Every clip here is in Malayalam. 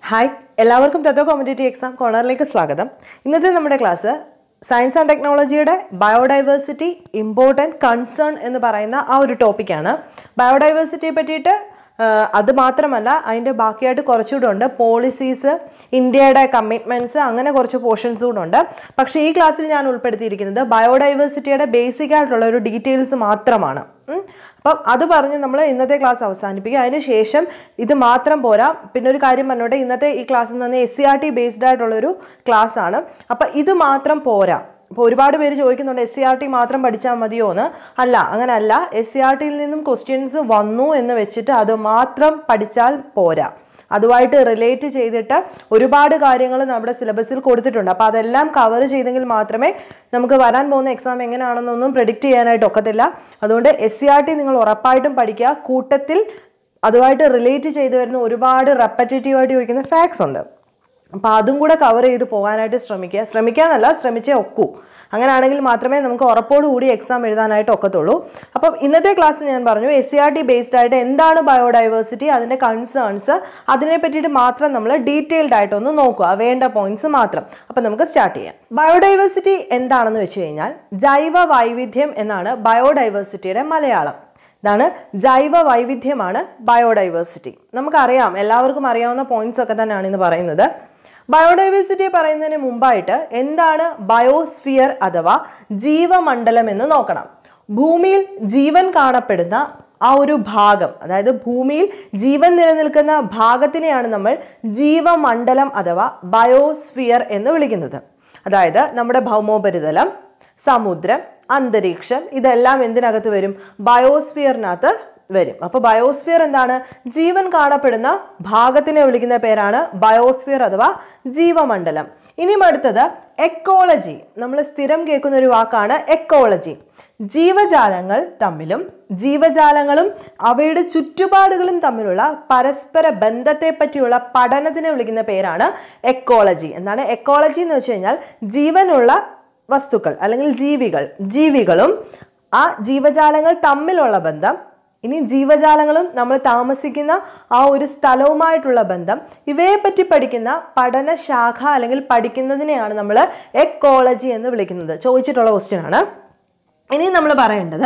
ഹായ് എല്ലാവർക്കും തത്വ കോമ്പറ്റേറ്റീവ് എക്സാം കോർണറിലേക്ക് സ്വാഗതം ഇന്നത്തെ നമ്മുടെ ക്ലാസ് സയൻസ് ആൻഡ് ടെക്നോളജിയുടെ ബയോഡൈവേഴ്സിറ്റി ഇമ്പോർട്ടൻറ്റ് കൺസേൺ എന്ന് പറയുന്ന ആ ഒരു ടോപ്പിക്കാണ് ബയോഡൈവേഴ്സിറ്റിയെ പറ്റിയിട്ട് ആ, അത് മാത്രമല്ല അതിൻ്റെ ബാക്കിയായിട്ട് കുറച്ചുകൂടെ ഉണ്ട് പോളിസീസ് ഇന്ത്യയുടെ കമ്മിറ്റ്മെൻറ്റ്സ് അങ്ങനെ കുറച്ച് പോർഷൻസ് കൂടെ ഉണ്ട് പക്ഷേ ഈ ക്ലാസ്സിൽ ഞാൻ ഉൾപ്പെടുത്തിയിരിക്കുന്നത് ബയോഡൈവേഴ്സിറ്റിയുടെ ബേസിക് ആയിട്ടുള്ള ഒരു ഡീറ്റെയിൽസ് മാത്രമാണ് ഉം. അപ്പം അത് പറഞ്ഞ് നമ്മൾ ഇന്നത്തെ ക്ലാസ് അവസാനിപ്പിക്കുക അതിന് ശേഷം ഇത് മാത്രം പോരാ പിന്നെ ഒരു കാര്യം പറഞ്ഞോട്ടെ ഇന്നത്തെ ഈ ക്ലാസ്സിൽ നിന്ന് S C R T based ആയിട്ടുള്ളൊരു ക്ലാസ് ആണ് അപ്പം ഇത് മാത്രം പോരാ ഇപ്പോൾ ഒരുപാട് പേര് ചോദിക്കുന്നുണ്ട് എസ് സി ആർ ടി മാത്രം പഠിച്ചാൽ മതിയോ എന്ന് അല്ല അങ്ങനല്ല എസ് സി ആർ ടിയിൽ നിന്നും ക്വസ്റ്റ്യൻസ് വന്നു എന്ന് വെച്ചിട്ട് അത് മാത്രം പഠിച്ചാൽ പോരാ അതുമായിട്ട് റിലേറ്റ് ചെയ്തിട്ട് ഒരുപാട് കാര്യങ്ങൾ നമ്മുടെ സിലബസിൽ കൊടുത്തിട്ടുണ്ട് അപ്പോൾ അതെല്ലാം കവർ ചെയ്തെങ്കിൽ മാത്രമേ നമുക്ക് വരാൻ പോകുന്ന എക്സാം എങ്ങനെയാണെന്നൊന്നും പ്രെഡിക്റ്റ് ചെയ്യാനായിട്ട് ഒക്കത്തില്ല അതുകൊണ്ട് എസ് സി ആർ ടി നിങ്ങൾ ഉറപ്പായിട്ടും പഠിക്കുക കൂട്ടത്തിൽ അതുമായിട്ട് റിലേറ്റ് ചെയ്ത് വരുന്ന ഒരുപാട് റെപ്പറ്റേറ്റീവായിട്ട് ചോദിക്കുന്ന ഫാക്ട്സ് ഉണ്ട് അപ്പോൾ അതും കൂടെ കവർ ചെയ്ത് പോകാനായിട്ട് ശ്രമിക്കുക ശ്രമിക്കാന്നല്ല ശ്രമിച്ചേ ഒക്കൂ അങ്ങനെയാണെങ്കിൽ മാത്രമേ നമുക്ക് ഉറപ്പോടുകൂടി എക്സാം എഴുതാനായിട്ട് ഒക്കത്തുള്ളൂ അപ്പം ഇന്നത്തെ ക്ലാസ് ഞാൻ പറഞ്ഞു S C R T based ആയിട്ട് എന്താണ് ബയോഡൈവേഴ്സിറ്റി അതിൻ്റെ കൺസേൺസ് അതിനെ പറ്റിയിട്ട് മാത്രം നമ്മൾ ഡീറ്റെയിൽഡ് ആയിട്ടൊന്ന് നോക്കുക വേണ്ട പോയിന്റ്സ് മാത്രം അപ്പം നമുക്ക് സ്റ്റാർട്ട് ചെയ്യാം ബയോഡൈവേഴ്സിറ്റി എന്താണെന്ന് വെച്ച് കഴിഞ്ഞാൽ ജൈവ വൈവിധ്യം എന്നാണ് ബയോഡൈവേഴ്സിറ്റിയുടെ മലയാളം ഇതാണ് ജൈവ വൈവിധ്യമാണ് ബയോഡൈവേഴ്സിറ്റി നമുക്കറിയാം എല്ലാവർക്കും അറിയാവുന്ന പോയിന്റ്സ് ഒക്കെ തന്നെയാണ് ഇന്ന് പറയുന്നത് ബയോഡൈവേഴ്സിറ്റി പറയുന്നതിന് മുമ്പായിട്ട് എന്താണ് ബയോസ്ഫിയർ അഥവാ ജീവമണ്ഡലം എന്ന് നോക്കണം ഭൂമിയിൽ ജീവൻ കാണപ്പെടുന്ന ആ ഒരു ഭാഗം അതായത് ഭൂമിയിൽ ജീവൻ നിലനിൽക്കുന്ന ഭാഗത്തിനെയാണ് നമ്മൾ ജീവമണ്ഡലം അഥവാ ബയോസ്ഫിയർ എന്ന് വിളിക്കുന്നത് അതായത് നമ്മുടെ ഭൗമോപരിതലം സമുദ്രം അന്തരീക്ഷം ഇതെല്ലാം എന്തിനകത്ത് വരും ബയോസ്ഫിയറിനകത്ത് വരും അപ്പോൾ ബയോസ്ഫിയർ എന്താണ് ജീവൻ കാണപ്പെടുന്ന ഭാഗത്തിനെ വിളിക്കുന്ന പേരാണ് ബയോസ്ഫിയർ അഥവാ ജീവമണ്ഡലം ഇനിയും അടുത്തത് എക്കോളജി നമ്മൾ സ്ഥിരം കേൾക്കുന്ന ഒരു വാക്കാണ് എക്കോളജി ജീവജാലങ്ങൾ തമ്മിലും ജീവജാലങ്ങളും അവയുടെ ചുറ്റുപാടുകളും തമ്മിലുള്ള പരസ്പര ബന്ധത്തെ പറ്റിയുള്ള പഠനത്തിനെ വിളിക്കുന്ന പേരാണ് എക്കോളജി എന്താണ് എക്കോളജി എന്ന് വെച്ച് കഴിഞ്ഞാൽ ജീവനുള്ള വസ്തുക്കൾ അല്ലെങ്കിൽ ജീവികൾ ജീവികളും ആ ജീവജാലങ്ങൾ തമ്മിലുള്ള ബന്ധം ഇനി ജീവജാലങ്ങളും നമ്മൾ താമസിക്കുന്ന ആ ഒരു സ്ഥലവുമായിട്ടുള്ള ബന്ധം ഇവയെ പറ്റി പഠിക്കുന്ന പഠനശാഖ അല്ലെങ്കിൽ പഠിക്കുന്നതിനെയാണ് നമ്മൾ എക്കോളജി എന്ന് വിളിക്കുന്നത് ചോദിച്ചിട്ടുള്ള ക്വസ്റ്റ്യൻ ആണ് ഇനി നമ്മൾ പറയേണ്ടത്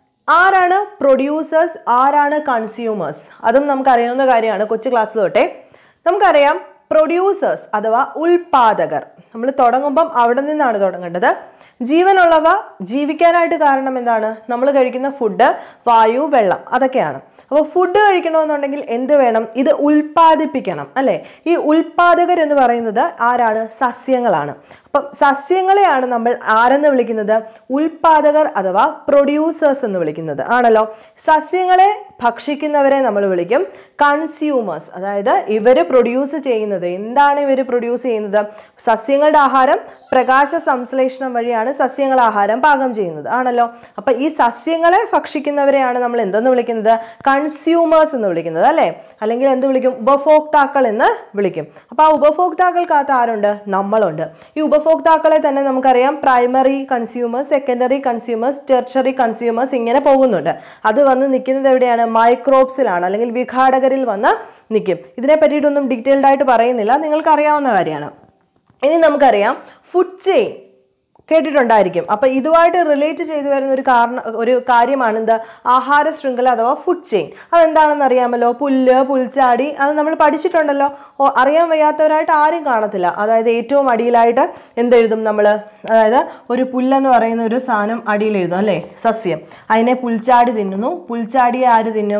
ആരാണ് പ്രൊഡ്യൂസേഴ്സ് ആരാണ് കൺസ്യൂമേഴ്സ് അതും നമുക്കറിയാവുന്ന കാര്യമാണ് കൊച്ചു ക്ലാസ്സിൽ തൊട്ടേ നമുക്കറിയാം പ്രൊഡ്യൂസേഴ്സ് അഥവാ ഉൽപാദകർ നമ്മൾ തുടങ്ങുമ്പം അവിടെ നിന്നാണ് തുടങ്ങേണ്ടത് ജീവനുള്ളവ ജീവിക്കാനായിട്ട് കാരണം എന്താണ് നമ്മൾ കഴിക്കുന്ന ഫുഡ് വായു വെള്ളം അതൊക്കെയാണ് അപ്പോൾ ഫുഡ് കഴിക്കണമെന്നുണ്ടെങ്കിൽ എന്ത് വേണം ഇത് ഉൽപ്പാദിപ്പിക്കണം അല്ലേ ഈ ഉൽപാദകർ എന്ന് പറയുന്നത് ആരാണ് സസ്യങ്ങളാണ് അപ്പം സസ്യങ്ങളെയാണ് നമ്മൾ ആരെന്ന് വിളിക്കുന്നത് ഉൽപാദകർ അഥവാ പ്രൊഡ്യൂസേഴ്സ് എന്ന് വിളിക്കുന്നത് ആണല്ലോ സസ്യങ്ങളെ ഭക്ഷിക്കുന്നവരെ നമ്മൾ വിളിക്കും കൺസ്യൂമേഴ്സ് അതായത് ഇവർ പ്രൊഡ്യൂസ് ചെയ്യുന്നത് എന്താണ് ഇവർ പ്രൊഡ്യൂസ് ചെയ്യുന്നത് സസ്യങ്ങളുടെ ആഹാരം പ്രകാശ സംശ്ലേഷണം വഴിയാണ് സസ്യങ്ങൾ ആഹാരം പാകം ചെയ്യുന്നത് ആണല്ലോ അപ്പം ഈ സസ്യങ്ങളെ ഭക്ഷിക്കുന്നവരെയാണ് നമ്മൾ എന്തെന്ന് വിളിക്കുന്നത് കൺസ്യൂമേഴ്സ് എന്ന് വിളിക്കുന്നത് അല്ലേ അല്ലെങ്കിൽ എന്ത് വിളിക്കും ഉപഭോക്താക്കൾ എന്ന് വിളിക്കും അപ്പോൾ ആ ഉപഭോക്താക്കൾക്കകത്ത് ആരുണ്ട് നമ്മളുണ്ട് ഈ ഉപഭോക്താക്കളെ തന്നെ നമുക്കറിയാം primary consumers secondary consumers tertiary consumers ഇങ്ങനെ പോകുന്നുണ്ട് അത് വന്ന് നിൽക്കുന്നത് എവിടെയാണ് മൈക്രോബ്സിലാണ് അല്ലെങ്കിൽ വിഘാടകരിൽ വന്ന് നിൽക്കും ഇതിനെ പറ്റിയിട്ടൊന്നും ഡീറ്റെയിൽഡ് ആയിട്ട് പറയുന്നില്ല നിങ്ങൾക്ക് അറിയാവുന്ന കാര്യമാണ് ഇനി നമുക്കറിയാം ഫുഡ് ചെയിൻ കേട്ടിട്ടുണ്ടായിരിക്കും അപ്പൊ ഇതുമായിട്ട് റിലേറ്റ് ചെയ്തു വരുന്ന ഒരു കാരണം ഒരു കാര്യമാണ് എന്ത് ആഹാര ശൃംഖല അഥവാ ഫുഡ് ചെയിൻ അതെന്താണെന്ന് അറിയാമല്ലോ പുല്ല് പുൽച്ചാടി അത് നമ്മൾ പഠിച്ചിട്ടുണ്ടല്ലോ ഓ അറിയാൻ വയ്യാത്തവരായിട്ട് ആരും കാണത്തില്ല അതായത് ഏറ്റവും അടിയിലായിട്ട് എന്തെഴുതും നമ്മൾ അതായത് ഒരു പുല്ലെന്ന് പറയുന്ന ഒരു സാധനം അടിയിൽ എഴുതും അല്ലേ സസ്യം അതിനെ പുൽച്ചാടി തിന്നുന്നു പുൽച്ചാടിയെ ആര് തിന്നും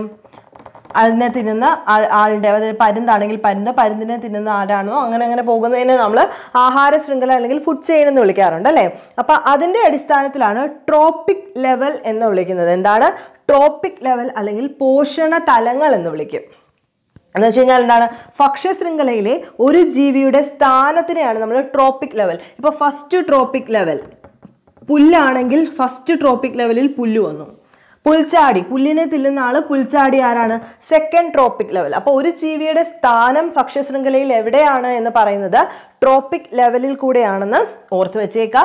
അതിനെ തിന്നുന്ന ആ- ആളുടെ അതായത് പരുന്താണെങ്കിൽ പരുന്ത് പരുന്തിനെ തിന്നുന്ന ആരാണോ അങ്ങനെ അങ്ങനെ പോകുന്നതിനെ നമ്മൾ ആഹാര ശൃംഖല അല്ലെങ്കിൽ ഫുഡ് ചെയിൻ എന്ന് വിളിക്കാറുണ്ട് അല്ലേ അപ്പൊ അതിന്റെ അടിസ്ഥാനത്തിലാണ് ട്രോപ്പിക് ലെവൽ എന്ന് വിളിക്കുന്നത് എന്താണ് ട്രോപ്പിക് ലെവൽ അല്ലെങ്കിൽ പോഷണ തലങ്ങൾ എന്ന് വിളിക്കും എന്ന് വെച്ച് കഴിഞ്ഞാൽ എന്താണ് ഭക്ഷ്യശൃംഖലയിലെ ഒരു ജീവിയുടെ സ്ഥാനത്തിനെയാണ് നമ്മൾ ട്രോപ്പിക് ലെവൽ ഇപ്പൊ ഫസ്റ്റ് ട്രോപ്പിക് ലെവൽ പുല്ലാണെങ്കിൽ ഫസ്റ്റ് ട്രോപ്പിക് ലെവലിൽ പുല്ല് വന്നു പുൽച്ചാടി പുല്ലിനെ തില്ലുന്ന ആള് പുൽച്ചാടി ആരാണ് സെക്കൻഡ് ട്രോപ്പിക് ലെവൽ അപ്പോൾ ഒരു ജീവിയുടെ സ്ഥാനം ഭക്ഷ്യശൃംഖലയിൽ എവിടെയാണ് എന്ന് പറയുന്നത് ട്രോപ്പിക് ലെവലിൽ കൂടെയാണെന്ന് ഓർത്ത് വെച്ചേക്കാം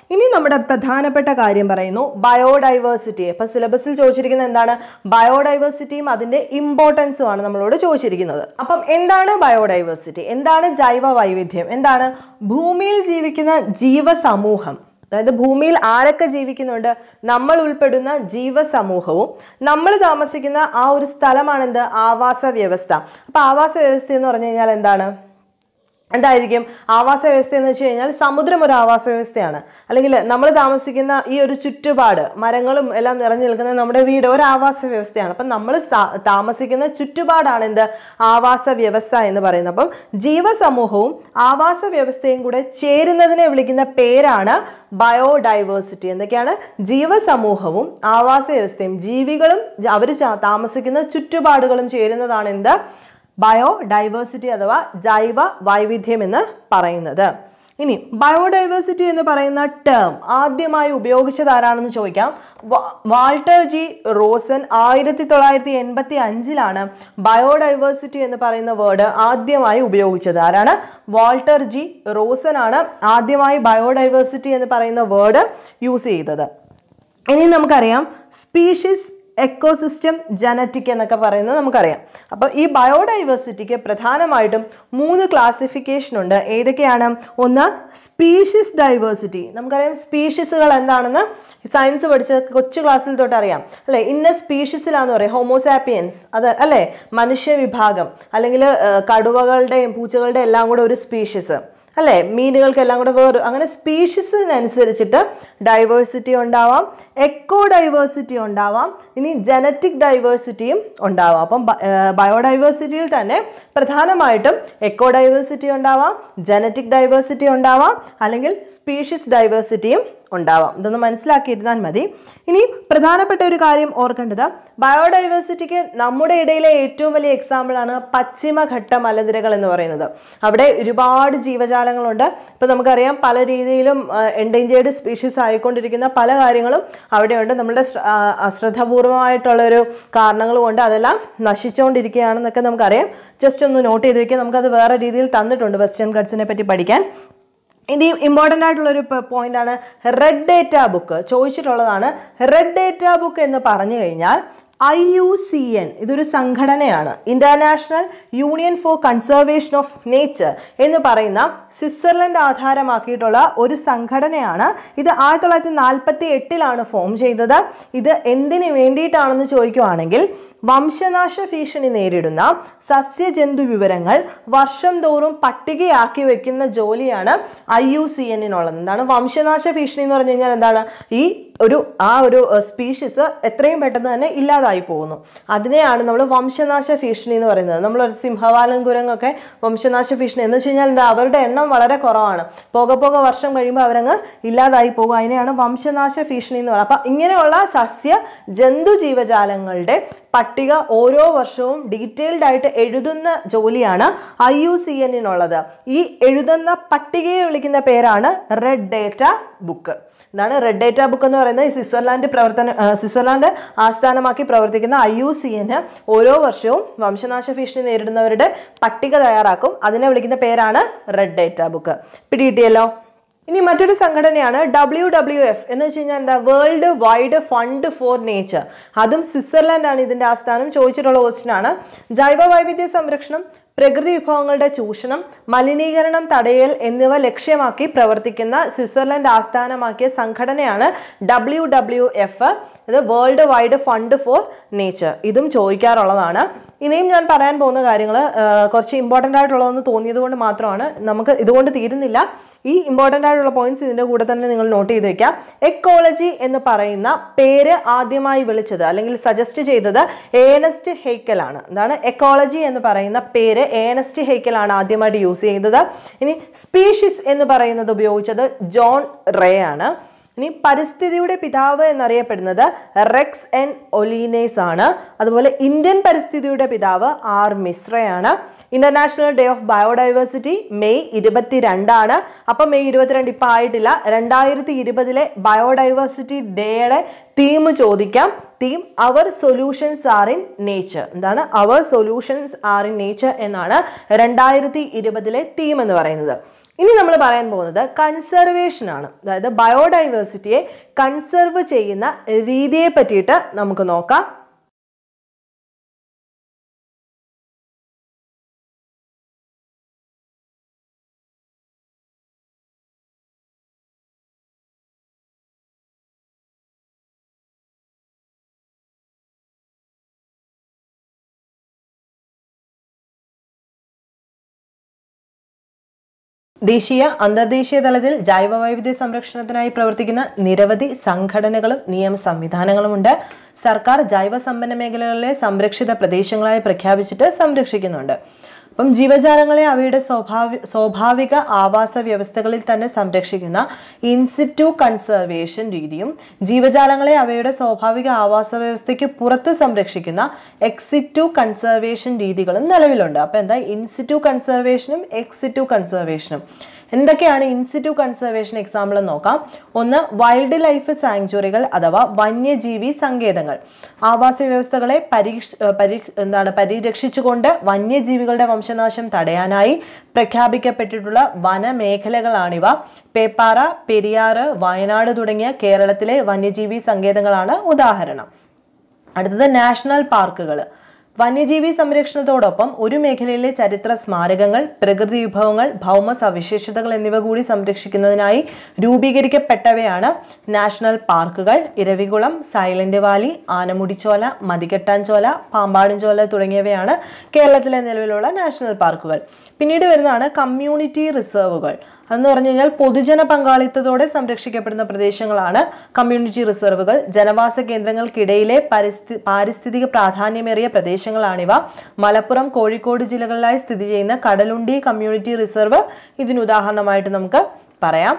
ഇനി നമ്മുടെ പ്രധാനപ്പെട്ട കാര്യം പറയുന്നു ബയോഡൈവേഴ്സിറ്റി ഇപ്പൊ സിലബസിൽ ചോദിച്ചിരിക്കുന്നത് എന്താണ് ബയോഡൈവേഴ്സിറ്റിയും അതിന്റെ ഇമ്പോർട്ടൻസും ആണ് നമ്മളോട് ചോദിച്ചിരിക്കുന്നത് അപ്പം എന്താണ് ബയോഡൈവേഴ്സിറ്റി എന്താണ് ജൈവ വൈവിധ്യം എന്താണ് ഭൂമിയിൽ ജീവിക്കുന്ന ജീവസമൂഹം അതായത് ഭൂമിയിൽ ആരൊക്കെ ജീവിക്കുന്നുണ്ട് നമ്മൾ ഉൾപ്പെടുന്ന ജീവസമൂഹവും നമ്മൾ താമസിക്കുന്ന ആ ഒരു സ്ഥലമാണെന്ത് ആവാസ വ്യവസ്ഥ അപ്പൊ ആവാസ വ്യവസ്ഥ എന്ന് പറഞ്ഞു കഴിഞ്ഞാൽ എന്താണ് എന്തായിരിക്കും ആവാസ വ്യവസ്ഥ എന്ന് വെച്ച് കഴിഞ്ഞാൽ സമുദ്രം ഒരു ആവാസ വ്യവസ്ഥയാണ് അല്ലെങ്കിൽ നമ്മൾ താമസിക്കുന്ന ഈ ഒരു ചുറ്റുപാട് മരങ്ങളും എല്ലാം നിറഞ്ഞു നിൽക്കുന്ന നമ്മുടെ വീട് ഒരു ആവാസ വ്യവസ്ഥയാണ് അപ്പം നമ്മൾ താമസിക്കുന്ന ചുറ്റുപാടാണ് എന്ത് ആവാസ വ്യവസ്ഥ എന്ന് പറയുന്നത് അപ്പം ജീവസമൂഹവും ആവാസ വ്യവസ്ഥയും കൂടെ ചേരുന്നതിനെ വിളിക്കുന്ന പേരാണ് ബയോഡൈവേഴ്സിറ്റി എന്തൊക്കെയാണ് ജീവസമൂഹവും ആവാസ വ്യവസ്ഥയും ജീവികളും അവർ താമസിക്കുന്ന ചുറ്റുപാടുകളും ചേരുന്നതാണ് എന്ത് ബയോഡൈവേഴ്സിറ്റി അഥവാ ജൈവ വൈവിധ്യം എന്ന് പറയുന്നത് ഇനി ബയോഡൈവേഴ്സിറ്റി എന്ന് പറയുന്ന ടേം ആദ്യമായി ഉപയോഗിച്ചത് ആരാണെന്ന് ചോദിക്കാം വ- വാൾട്ടർ ജി റോസൻ ആയിരത്തി തൊള്ളായിരത്തി എൺപത്തി അഞ്ചിലാണ് ബയോഡൈവേഴ്സിറ്റി എന്ന് പറയുന്ന വേർഡ് ആദ്യമായി ഉപയോഗിച്ചത് ആരാണ് വാൾട്ടർ ജി റോസൻ ആണ് ആദ്യമായി ബയോഡൈവേഴ്സിറ്റി എന്ന് പറയുന്ന വേർഡ് യൂസ് ചെയ്തത് ഇനി നമുക്കറിയാം സ്പീഷീസ് എക്കോസിസ്റ്റം ജനറ്റിക് എന്നൊക്കെ പറയുന്നത് നമുക്കറിയാം അപ്പോൾ ഈ ബയോഡൈവേഴ്സിറ്റിക്ക് പ്രധാനമായിട്ടും മൂന്ന് ക്ലാസിഫിക്കേഷൻ ഉണ്ട് ഏതൊക്കെയാണ് ഒന്ന് സ്പീഷീസ് ഡൈവേഴ്സിറ്റി നമുക്കറിയാം സ്പീഷീസുകൾ എന്താണെന്ന് സയൻസ് പഠിച്ച കൊച്ചു ക്ലാസ്സിൽ തൊട്ട് അറിയാം അല്ലെ ഇന്ന സ്പീഷീസിലാന്ന് പറയും ഹോമോസാപ്പിയൻസ് അത് അല്ലേ മനുഷ്യ വിഭാഗം അല്ലെങ്കിൽ കടുവകളുടെയും പൂച്ചകളുടെയും എല്ലാം കൂടെ ഒരു സ്പീഷീസ് അല്ലേ മീനുകൾക്കെല്ലാം കൂടെ വേറെ അങ്ങനെ സ്പീഷീസിനനുസരിച്ചിട്ട് ഡൈവേഴ്സിറ്റി ഉണ്ടാവാം എക്കോ ഡൈവേഴ്സിറ്റി ഉണ്ടാവാം ഇനി ജനറ്റിക് ഡൈവേഴ്സിറ്റിയും ഉണ്ടാവാം അപ്പം ബയോഡൈവേഴ്സിറ്റിയിൽ തന്നെ പ്രധാനമായിട്ടും എക്കോ ഡൈവേഴ്സിറ്റി ഉണ്ടാവാം ജനറ്റിക് ഡൈവേഴ്സിറ്റി ഉണ്ടാവാം അല്ലെങ്കിൽ സ്പീഷീസ് ഡൈവേഴ്സിറ്റിയും ഉണ്ടാവാം ഇതൊന്ന് മനസ്സിലാക്കിയിരുന്നാൽ മതി ഇനി പ്രധാനപ്പെട്ട ഒരു കാര്യം ഓർക്കേണ്ടത് ബയോഡൈവേഴ്സിറ്റിക്ക് നമ്മുടെ ഇടയിലെ ഏറ്റവും വലിയ എക്സാമ്പിളാണ് പശ്ചിമഘട്ട മലനിരകൾ എന്ന് പറയുന്നത് അവിടെ ഒരുപാട് ജീവജാലങ്ങളുണ്ട് ഇപ്പം നമുക്കറിയാം പല രീതിയിലും എൻഡേഞ്ചേർഡ് സ്പീഷീസ് ആയിക്കൊണ്ടിരിക്കുന്ന പല കാര്യങ്ങളും അവിടെയുണ്ട് നമ്മുടെ ശ്ര- ആ, അശ്രദ്ധാപൂർവമായിട്ടുള്ളൊരു കാരണങ്ങൾ കൊണ്ട് അതെല്ലാം നശിച്ചുകൊണ്ടിരിക്കുകയാണെന്നൊക്കെ നമുക്കറിയാം ജസ്റ്റ് ഒന്ന് നോട്ട് ചെയ്ത് വെക്കുക നമുക്കത് വേറെ രീതിയിൽ തന്നിട്ടുണ്ട് വെസ്റ്റേൺ ഗഡ്സിനെ പറ്റി പഠിക്കാൻ ഇനി ഇമ്പോർട്ടൻ്റ് ആയിട്ടുള്ള ഒരു പോയിന്റ് ആണ് റെഡ് ഡേറ്റ ബുക്ക് ചോദിച്ചിട്ടുള്ളതാണ് റെഡ് ഡേറ്റ ബുക്ക് എന്ന് പറഞ്ഞു കഴിഞ്ഞാൽ ഐ യു സി എൻ ഇതൊരു സംഘടനയാണ് international union for conservation of nature എന്ന് പറയുന്ന സ്വിറ്റ്സർലൻഡ് ആധാരമാക്കിയിട്ടുള്ള ഒരു സംഘടനയാണ് ഇത് ആയിരത്തി തൊള്ളായിരത്തി നാൽപ്പത്തി എട്ടിലാണ് ഫോം ചെയ്തത് ഇത് എന്തിനു വേണ്ടിയിട്ടാണെന്ന് ചോദിക്കുവാണെങ്കിൽ വംശനാശ ഭീഷണി നേരിടുന്ന സസ്യജന്തു വിവരങ്ങൾ വർഷം തോറും പട്ടികയാക്കി വെക്കുന്ന ജോലിയാണ് ഐ യു സി എന്നിനുള്ളത് എന്താണ് വംശനാശ ഭീഷണി എന്ന് പറഞ്ഞു കഴിഞ്ഞാൽ എന്താണ് ഈ ഒരു ആ ഒരു സ്പീഷീസ് എത്രയും പെട്ടെന്ന് തന്നെ ഇല്ലാതായി പോകുന്നു അതിനെയാണ് നമ്മൾ വംശനാശ ഭീഷണി എന്ന് പറയുന്നത് നമ്മൾ ഒരു സിംഹവാലൻ കുരങ്ങൊക്കെ വംശനാശ ഭീഷണി എന്ന് വെച്ച് കഴിഞ്ഞാൽ എന്താ അവരുടെ എണ്ണം വളരെ കുറവാണ് പോകെ പോകെ വർഷം കഴിയുമ്പോൾ അവരങ്ങ് ഇല്ലാതായി പോകും അതിനെയാണ് വംശനാശ ഭീഷണി എന്ന് പറയുന്നത് അപ്പം ഇങ്ങനെയുള്ള സസ്യ ജന്തു ജീവജാലങ്ങളുടെ പട്ടിക ഓരോ വർഷവും ഡീറ്റെയിൽഡ് ആയിട്ട് എഴുതുന്ന ജോലിയാണ് ഐ യു സി എന്നിനുള്ളത് ഈ എഴുതുന്ന പട്ടികയെ വിളിക്കുന്ന പേരാണ് റെഡ് ഡേറ്റ ബുക്ക് ഇതാണ് റെഡ് ഡേറ്റ ബുക്ക് എന്ന് പറയുന്നത് ഈ സ്വിറ്റ്സർലാൻഡ് പ്രവർത്തന ആ, സ്വിറ്റ്സർലാൻഡ് ആസ്ഥാനമാക്കി പ്രവർത്തിക്കുന്ന ഐ യു സി എന്ന് ഓരോ വർഷവും വംശനാശ ഭീഷണി നേരിടുന്നവരുടെ പട്ടിക തയ്യാറാക്കും അതിനെ വിളിക്കുന്ന പേരാണ് റെഡ് ഡേറ്റ ബുക്ക് പിടികിട്ടിയല്ലോ ഇനി മറ്റൊരു സംഘടനയാണ് ഡബ്ല്യു ഡബ്ല്യു എഫ് എന്ന് വെച്ച് കഴിഞ്ഞാൽ എന്താ world wide fund for nature അതും സ്വിറ്റ്സർലാൻഡ് ആണ് ഇതിന്റെ ആസ്ഥാനം ചോദിച്ചിട്ടുള്ള ക്വസ്റ്റ്യൻ ആണ് ജൈവ വൈവിധ്യ സംരക്ഷണം പ്രകൃതി വിഭവങ്ങളുടെ ചൂഷണം മലിനീകരണം തടയൽ എന്നിവ ലക്ഷ്യമാക്കി പ്രവർത്തിക്കുന്ന സ്വിറ്റ്സർലൻഡ് ആസ്ഥാനമാക്കിയ സംഘടനയാണ് ഡബ്ല്യു ഡബ്ല്യു എഫ് ഇത് world wide fund for nature ഇതും ചോദിക്കാറുള്ളതാണ് ഇനിയും ഞാൻ പറയാൻ പോകുന്ന കാര്യങ്ങൾ കുറച്ച് ഇമ്പോർട്ടൻ്റ് ആയിട്ടുള്ളതെന്ന് തോന്നിയത് കൊണ്ട് മാത്രമാണ് നമുക്ക് ഇതുകൊണ്ട് തീരുന്നില്ല ഈ ഇമ്പോർട്ടൻ്റ് ആയിട്ടുള്ള പോയിന്റ്സ് ഇതിൻ്റെ കൂടെ തന്നെ നിങ്ങൾ നോട്ട് ചെയ്ത് വെക്കാം എക്കോളജി എന്ന് പറയുന്ന പേര് ആദ്യമായി വിളിച്ചത് അല്ലെങ്കിൽ സജസ്റ്റ് ചെയ്തത് ഏനസ്റ്റ് ഹെയ്ക്കലാണ് എന്താണ് എക്കോളജി എന്ന് പറയുന്ന പേര് ഏനസ്റ്റ് ഹെയ്ക്കലാണ് ആദ്യമായിട്ട് യൂസ് ചെയ്തത് ഇനി സ്പീഷീസ് എന്ന് പറയുന്നത് ഉപയോഗിച്ചത് ജോൺ റേ ആണ് ഇനി പരിസ്ഥിതിയുടെ പിതാവ് എന്നറിയപ്പെടുന്നത് റെക്സ് എൻ ഒലീനേസ് ആണ് അതുപോലെ ഇന്ത്യൻ പരിസ്ഥിതിയുടെ പിതാവ് ആർ മിശ്രയാണ് international day of biodiversity May ഇരുപത്തിരണ്ടാണ് അപ്പം മെയ് ഇരുപത്തിരണ്ട് ഇപ്പം ആയിട്ടില്ല രണ്ടായിരത്തി ഇരുപതിലെ ബയോഡൈവേഴ്സിറ്റി ഡേയുടെ തീം ചോദിക്കാം theme our solutions are in nature എന്താണ് our solutions are in nature എന്നാണ് രണ്ടായിരത്തി ഇരുപതിലെ തീം എന്ന് പറയുന്നത് ഇനി നമ്മൾ പറയാൻ പോകുന്നത് കൺസർവേഷൻ ആണ് അതായത് ബയോഡൈവേഴ്സിറ്റിയെ കൺസർവ് ചെയ്യുന്ന രീതിയെ പറ്റിയിട്ട് നമുക്ക് നോക്കാം ദേശീയ അന്തർദേശീയ തലത്തിൽ ജൈവ വൈവിധ്യ സംരക്ഷണത്തിനായി പ്രവർത്തിക്കുന്ന നിരവധി സംഘടനകളും നിയമ സംവിധാനങ്ങളുമുണ്ട് സർക്കാർ ജൈവ സമ്പന്ന മേഖലകളിലെ സംരക്ഷിത പ്രദേശങ്ങളായി പ്രഖ്യാപിച്ചിട്ട് സംരക്ഷിക്കുന്നുണ്ട് അപ്പം ജീവജാലങ്ങളെ അവയുടെ സ്വാഭാവി സ്വാഭാവിക ആവാസ വ്യവസ്ഥകളിൽ തന്നെ സംരക്ഷിക്കുന്ന ഇൻസിറ്റു കൺസർവേഷൻ രീതിയും ജീവജാലങ്ങളെ അവയുടെ സ്വാഭാവിക ആവാസ വ്യവസ്ഥയ്ക്ക് പുറത്ത് സംരക്ഷിക്കുന്ന എക്സിറ്റു കൺസർവേഷൻ രീതികളും നിലവിലുണ്ട് അപ്പോൾ എന്താ ഇൻസിറ്റു കൺസർവേഷനും എക്സിറ്റു കൺസർവേഷനും എന്തൊക്കെയാണ് ഇൻസിറ്റു കൺസർവേഷൻ എക്സാമ്പിൾ നോക്കാം ഒന്ന് വൈൽഡ് ലൈഫ് സാങ്ച്വറികൾ അഥവാ വന്യജീവി സങ്കേതങ്ങൾ ആവാസ വ്യവസ്ഥകളെ പരീക്ഷ പരി എന്താണ് പരിരക്ഷിച്ചുകൊണ്ട് വന്യജീവികളുടെ വംശനാശം തടയാനായി പ്രഖ്യാപിക്കപ്പെട്ടിട്ടുള്ള വനമേഖലകളാണിവ പേപ്പാറ പെരിയാറ് വയനാട് തുടങ്ങിയ കേരളത്തിലെ വന്യജീവി സങ്കേതങ്ങളാണ് ഉദാഹരണം അടുത്തത് നാഷണൽ പാർക്കുകൾ വന്യജീവി സംരക്ഷണത്തോടൊപ്പം ഒരു മേഖലയിലെ ചരിത്ര സ്മാരകങ്ങൾ പ്രകൃതി വിഭവങ്ങൾ ഭൗമ സവിശേഷതകൾ എന്നിവ കൂടി സംരക്ഷിക്കുന്നതിനായി രൂപീകരിക്കപ്പെട്ടവയാണ് നാഷണൽ പാർക്കുകൾ ഇരവികുളം സൈലന്റ് വാലി ആനമുടിച്ചോല മതികെട്ടാൻചോല പാമ്പാടുംചോല തുടങ്ങിയവയാണ് കേരളത്തിലെ നിലവിലുള്ള നാഷണൽ പാർക്കുകൾ പിന്നീട് വരുന്നതാണ് കമ്മ്യൂണിറ്റി റിസർവുകൾ അതെന്ന് പറഞ്ഞു കഴിഞ്ഞാൽ പൊതുജന പങ്കാളിത്തത്തോടെ സംരക്ഷിക്കപ്പെടുന്ന പ്രദേശങ്ങളാണ് കമ്മ്യൂണിറ്റി റിസർവുകൾ ജനവാസ കേന്ദ്രങ്ങൾക്കിടയിലെ പരിസ്ഥി പാരിസ്ഥിതിക പ്രാധാന്യമേറിയ പ്രദേശങ്ങളാണിവ മലപ്പുറം കോഴിക്കോട് ജില്ലകളിലായി സ്ഥിതി ചെയ്യുന്ന കടലുണ്ടി കമ്മ്യൂണിറ്റി റിസർവ് ഇതിന് ഉദാഹരണമായിട്ട് നമുക്ക് പറയാം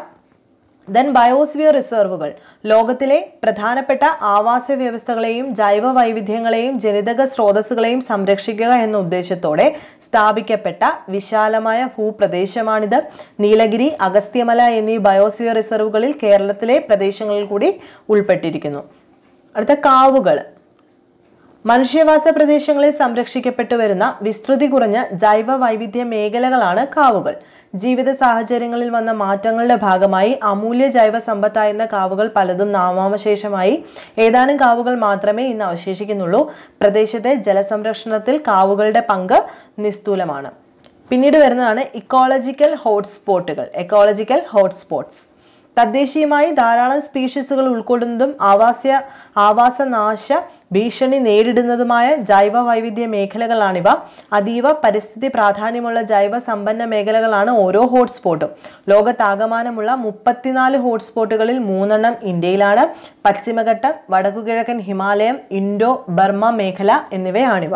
ദെൻ ബയോസ്ഫിയർ റിസർവുകൾ ലോകത്തിലെ പ്രധാനപ്പെട്ട ആവാസ വ്യവസ്ഥകളെയും ജൈവ വൈവിധ്യങ്ങളെയും ജനിതക സ്രോതസ്സുകളെയും സംരക്ഷിക്കുക എന്ന ഉദ്ദേശത്തോടെ സ്ഥാപിക്കപ്പെട്ട വിശാലമായ ഭൂപ്രദേശമാണിത് നീലഗിരി അഗസ്ത്യമല എന്നീ ബയോസ്ഫിയർ റിസർവുകളിൽ കേരളത്തിലെ പ്രദേശങ്ങളിൽ കൂടി ഉൾപ്പെട്ടിരിക്കുന്നു അടുത്ത കാവുകൾ മനുഷ്യവാസ പ്രദേശങ്ങളിൽ സംരക്ഷിക്കപ്പെട്ടു വരുന്ന വിസ്തൃതി കുറഞ്ഞ ജൈവ വൈവിധ്യ മേഖലകളാണ് കാവുകൾ ജീവിത സാഹചര്യങ്ങളിൽ വന്ന മാറ്റങ്ങളുടെ ഭാഗമായി അമൂല്യ ജൈവ സമ്പത്തായിരുന്ന കാവുകൾ പലതും നാമാവശേഷമായി ഏതാനും കാവുകൾ മാത്രമേ ഇന്ന് അവശേഷിക്കുന്നുള്ളൂ പ്രദേശത്തെ ജലസംരക്ഷണത്തിൽ കാവുകളുടെ പങ്ക് നിസ്തൂലമാണ് പിന്നീട് വരുന്നതാണ് ഇക്കോളജിക്കൽ ഹോട്ട്സ്പോട്ടുകൾ എക്കോളജിക്കൽ ഹോട്ട്സ്പോട്ട്സ് തദ്ദേശീയമായി ധാരാളം സ്പീഷീസുകൾ ഉൾക്കൊള്ളുന്നതും ആവാസ്യ ആവാസനാശ ഭീഷണി നേരിടുന്നതുമായ ജൈവ വൈവിധ്യ മേഖലകളാണിവ അതീവ പരിസ്ഥിതി പ്രാധാന്യമുള്ള ജൈവ സമ്പന്ന മേഖലകളാണ് ഓരോ ഹോട്ട്സ്പോട്ടും ലോകത്താകമാനമുള്ള മുപ്പത്തിനാല് ഹോട്ട്സ്പോട്ടുകളിൽ മൂന്നെണ്ണം ഇന്ത്യയിലാണ് പശ്ചിമഘട്ടം വടക്കുകിഴക്കൻ ഹിമാലയം ഇൻഡോ ബർമ മേഖല എന്നിവയാണിവ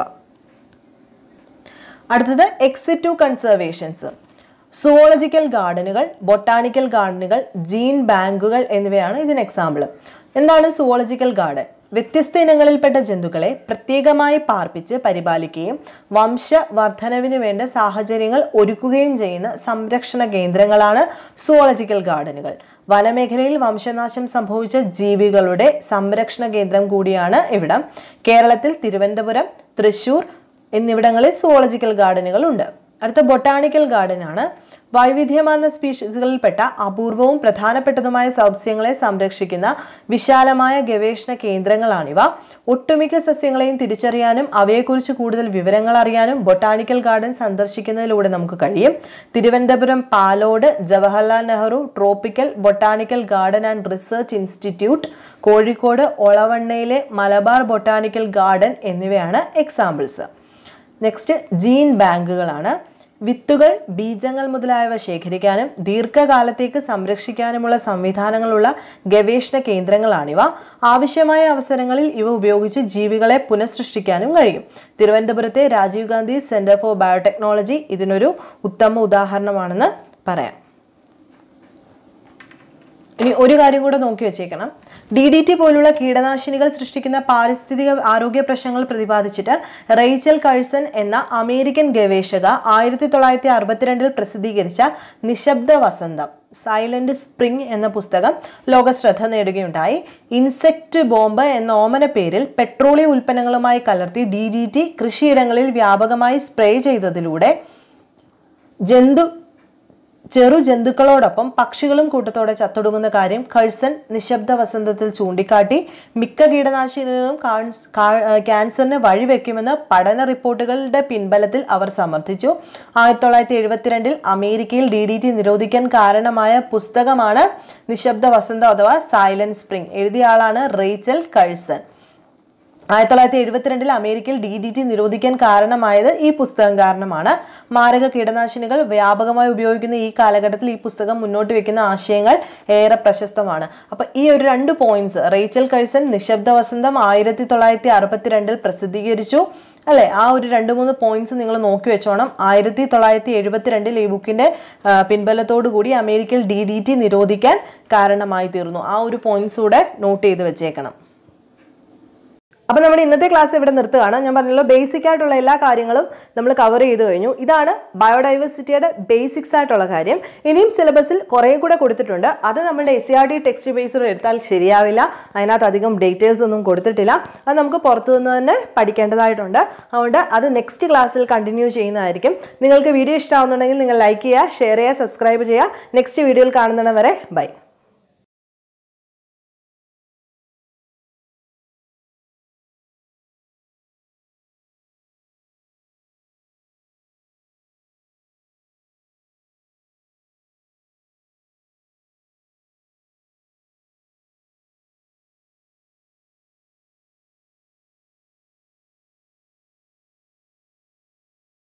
അടുത്തത് എക്സിറ്റു കൺസർവേഷൻസ് സുവോളജിക്കൽ ഗാർഡനുകൾ ബൊട്ടാണിക്കൽ ഗാർഡനുകൾ ജീൻ ബാങ്കുകൾ എന്നിവയാണ് ഇതിന് എക്സാമ്പിൾ എന്താണ് സുവോളജിക്കൽ ഗാർഡൻ വ്യത്യസ്ത ഇനങ്ങളിൽപ്പെട്ട ജന്തുക്കളെ പ്രത്യേകമായി പാർപ്പിച്ച് പരിപാലിക്കുകയും വംശവർദ്ധനവിന് വേണ്ട സാഹചര്യങ്ങൾ ഒരുക്കുകയും ചെയ്യുന്ന സംരക്ഷണ കേന്ദ്രങ്ങളാണ് സുവോളജിക്കൽ ഗാർഡനുകൾ വനമേഖലയിൽ വംശനാശം സംഭവിച്ച ജീവികളുടെ സംരക്ഷണ കേന്ദ്രം കൂടിയാണ് ഇവിടം കേരളത്തിൽ തിരുവനന്തപുരം തൃശൂർ എന്നിവിടങ്ങളിൽ സുവോളജിക്കൽ ഗാർഡനുകൾ ഉണ്ട് അടുത്ത ബൊട്ടാണിക്കൽ ഗാർഡൻ ആണ് വൈവിധ്യമാർന്ന സ്പീഷീസുകളിൽപ്പെട്ട അപൂർവവും പ്രധാനപ്പെട്ടതുമായ സസ്യങ്ങളെ സംരക്ഷിക്കുന്ന വിശാലമായ ഗവേഷണ കേന്ദ്രങ്ങളാണിവ ഒട്ടുമിക്ക സസ്യങ്ങളെയും തിരിച്ചറിയാനും അവയെക്കുറിച്ച് കൂടുതൽ വിവരങ്ങൾ അറിയാനും ബൊട്ടാണിക്കൽ ഗാർഡൻ സന്ദർശിക്കുന്നതിലൂടെ നമുക്ക് കഴിയും Thiruvananthapuram Palode Jawaharlal Nehru tropical botanical garden and research institute Kozhikode ഒളവണ്ണയിലെ മലബാർ ബൊട്ടാണിക്കൽ ഗാർഡൻ എന്നിവയാണ് എക്സാമ്പിൾസ് നെക്സ്റ്റ് ജീൻ ബാങ്കുകളാണ് വിത്തുകൾ ബീജങ്ങൾ മുതലായവ ശേഖരിക്കാനും ദീർഘകാലത്തേക്ക് സംരക്ഷിക്കാനുമുള്ള സംവിധാനങ്ങളുള്ള ഗവേഷണ കേന്ദ്രങ്ങളാണിവ ആവശ്യമായ അവസരങ്ങളിൽ ഇവ ഉപയോഗിച്ച് ജീവികളെ പുനഃസൃഷ്ടിക്കാനും കഴിയും തിരുവനന്തപുരത്തെ Rajiv Gandhi centre for biotechnology ഇതിനൊരു ഉത്തമ ഉദാഹരണമാണെന്ന് പറയാം ഇനി ഒരു കാര്യം കൂടെ നോക്കി വെച്ചേക്കണം ഡി ഡി ടി പോലുള്ള കീടനാശിനികൾ സൃഷ്ടിക്കുന്ന പാരിസ്ഥിതിക ആരോഗ്യ പ്രശ്നങ്ങൾ പ്രതിപാദിച്ചിട്ട് റേച്ചൽ കഴ്സൺ എന്ന അമേരിക്കൻ ഗവേഷക ആയിരത്തി തൊള്ളായിരത്തി അറുപത്തിരണ്ടിൽ പ്രസിദ്ധീകരിച്ച നിശബ്ദ വസന്തം സൈലന്റ് സ്പ്രിംഗ് എന്ന പുസ്തകം ലോക ശ്രദ്ധ നേടുകയുണ്ടായി ഇൻസെക്റ്റ് ബോംബ് എന്ന ഓമന പേരിൽ പെട്രോളിയം ഉൽപ്പന്നങ്ങളുമായി കലർത്തി ഡി ഡി ടി കൃഷിയിടങ്ങളിൽ വ്യാപകമായി സ്പ്രേ ചെയ്തതിലൂടെ ജന്തു ചെറു ജന്തുക്കളോടൊപ്പം പക്ഷികളും കൂട്ടത്തോടെ ചത്തൊടുങ്ങുന്ന കാര്യം കഴ്സൺ നിശബ്ദ വസന്തത്തിൽ ചൂണ്ടിക്കാട്ടി മിക്ക കീടനാശിനികളും കാൺസ്- കാ- ആ, ക്യാൻസറിന് വഴിവെക്കുമെന്ന് പഠന റിപ്പോർട്ടുകളുടെ പിൻബലത്തിൽ അവർ സമർത്ഥിച്ചു ആയിരത്തി തൊള്ളായിരത്തി എഴുപത്തിരണ്ടിൽ അമേരിക്കയിൽ ഡി ഡി ടി നിരോധിക്കാൻ കാരണമായ പുസ്തകമാണ് നിശബ്ദ വസന്തം അഥവാ സൈലന്റ് സ്പ്രിംഗ് എഴുതിയ ആളാണ് റേച്ചൽ കഴ്സൺ ആയിരത്തി തൊള്ളായിരത്തി എഴുപത്തിരണ്ടിൽ അമേരിക്കയിൽ ഡി ഡി ടി നിരോധിക്കാൻ കാരണമായത് ഈ പുസ്തകം കാരണമാണ് മാരക കീടനാശിനികൾ വ്യാപകമായി ഉപയോഗിക്കുന്ന ഈ കാലഘട്ടത്തിൽ ഈ പുസ്തകം മുന്നോട്ട് വെക്കുന്ന ആശയങ്ങൾ ഏറെ പ്രശസ്തമാണ് അപ്പൊ ഈ ഒരു രണ്ട് പോയിന്റ്സ് റേച്ചൽ കഴ്സൺ നിശബ്ദ വസന്തം ആയിരത്തി തൊള്ളായിരത്തി അറുപത്തിരണ്ടിൽ പ്രസിദ്ധീകരിച്ചു അല്ലെ ആ ഒരു രണ്ട് മൂന്ന് പോയിന്റ്സ് നിങ്ങൾ നോക്കി വെച്ചോണം ആയിരത്തി തൊള്ളായിരത്തി എഴുപത്തിരണ്ടിൽ ഈ ബുക്കിന്റെ ആ, പിൻബലത്തോടു കൂടി അമേരിക്കയിൽ ഡി ഡി ടി നിരോധിക്കാൻ കാരണമായി തീർന്നു ആ ഒരു പോയിന്റ്സ് കൂടെ നോട്ട് ചെയ്ത് വെച്ചേക്കണം അപ്പോൾ നമ്മുടെ ഇന്നത്തെ ക്ലാസ് ഇവിടെ നിർത്തുകയാണ് ഞാൻ പറഞ്ഞല്ലോ ബേസിക് ആയിട്ടുള്ള എല്ലാ കാര്യങ്ങളും നമ്മൾ കവർ ചെയ്ത് കഴിഞ്ഞു ഇതാണ് ബയോഡൈവേഴ്സിറ്റിയുടെ ബേസിക്സ് ആയിട്ടുള്ള കാര്യം ഇനിയും സിലബസിൽ കുറേ കൂടെ കൊടുത്തിട്ടുണ്ട് അത് നമ്മുടെ S C R D text ബേസിൽ എടുത്താൽ ശരിയാവില്ല അതിനകത്ത് അധികം ഡീറ്റെയിൽസ് ഒന്നും കൊടുത്തിട്ടില്ല അത് നമുക്ക് പുറത്തു നിന്ന് തന്നെ പഠിക്കേണ്ടതായിട്ടുണ്ട് അതുകൊണ്ട് അത് നെക്സ്റ്റ് ക്ലാസ്സിൽ കണ്ടിന്യൂ ചെയ്യുന്നതായിരിക്കും നിങ്ങൾക്ക് വീഡിയോ ഇഷ്ടമാവുന്നുണ്ടെങ്കിൽ നിങ്ങൾ ലൈക്ക് ചെയ്യുക ഷെയർ ചെയ്യുക സബ്സ്ക്രൈബ് ചെയ്യുക നെക്സ്റ്റ് വീഡിയോയിൽ കാണുന്നിടം വരെ ബൈ